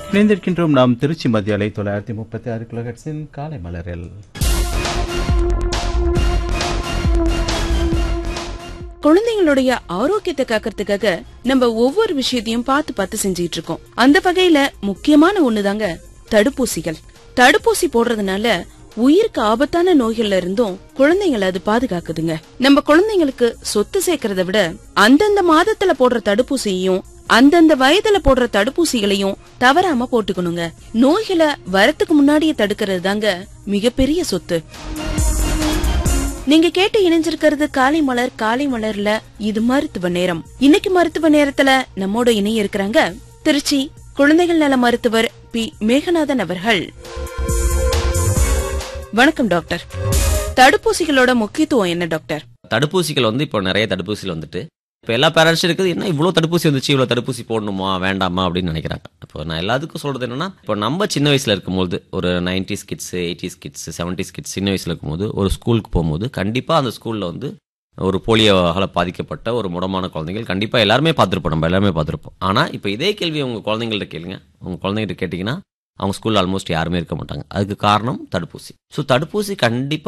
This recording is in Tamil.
இணைந்திருக்கின்றோம் நாம் திருச்சி மத்திய அலை தொள்ளாயிரத்தி முப்பத்தி ஆறு கிலோஹெட்ஸின் காலை மலரில் குழந்தைங்களுடைய ஆரோக்கியத்தை காக்கறதுக்காக நம்ம ஒவ்வொரு விஷயத்தையும் பார்த்து பார்த்து செஞ்சிட்டு இருக்கோம் அந்த வகையில முக்கியமான ஒண்ணுதாங்க தடுப்பூசிகள் தடுப்பூசி போடுறதுனால உயிருக்கு ஆபத்தான நோய்கள்ல இருந்தும் குழந்தைங்களை அது பாதுகாக்குதுங்க நம்ம குழந்தைங்களுக்கு சொத்து சேர்க்கறத விட அந்தந்த மாதத்துல போடுற தடுப்பூசியையும் அந்தந்த வயதுல போடுற தடுப்பூசிகளையும் தவறாம போட்டுக்கணுங்க நோய்களை வரத்துக்கு முன்னாடியே தடுக்கிறது தாங்க மிகப்பெரிய சொத்து நீங்க கேட்டு இணைஞ்சிருக்கிறது காலை மலர் காலை மலர்ல இது மருத்துவ நேரம் இன்னைக்கு மருத்துவ நேரத்துல நம்மோட இணைய இருக்கிறாங்க திருச்சி குழந்தைகள் நல மருத்துவர் பி மேகநாதன் அவர்கள் வணக்கம் டாக்டர் தடுப்பூசிகளோட முக்கியத்துவம் என்ன டாக்டர் தடுப்பூசிகள் வந்து இப்போ நிறைய தடுப்பூசிகள் வந்துட்டு இப்போ எல்லா பேரண்ட்ஸும் இருக்குது என்ன இவ்வளோ தடுப்பூசி வந்துச்சு இவ்வளோ தடுப்பூசி போடணுமா வேண்டாமா அப்படின்னு நினைக்கிறாங்க இப்போ நான் எல்லாத்துக்கும் சொல்கிறது என்னன்னா இப்போ நம்ம சின்ன வயசில் இருக்கும்போது ஒரு nineties kids eighties kids seventies kids சின்ன வயசில் இருக்கும்போது ஒரு ஸ்கூலுக்கு போகும்போது கண்டிப்பாக அந்த ஸ்கூலில் வந்து ஒரு போலியோவால் பாதிக்கப்பட்ட ஒரு முடமான குழந்தைகள் கண்டிப்பாக எல்லாருமே பார்த்துருப்போம் நம்ம எல்லாருமே பார்த்துருப்போம் ஆனால் இப்போ இதே கேள்வி உங்கள் குழந்தைங்கள்ட்ட கேளுங்க உங்கள் குழந்தைகிட்ட கேட்டிங்கன்னா அவங்க ஸ்கூலில் ஆல்மோஸ்ட் யாருமே இருக்க மாட்டாங்க அதுக்கு காரணம் தடுப்பூசி ஸோ தடுப்பூசி கண்டிப்பாக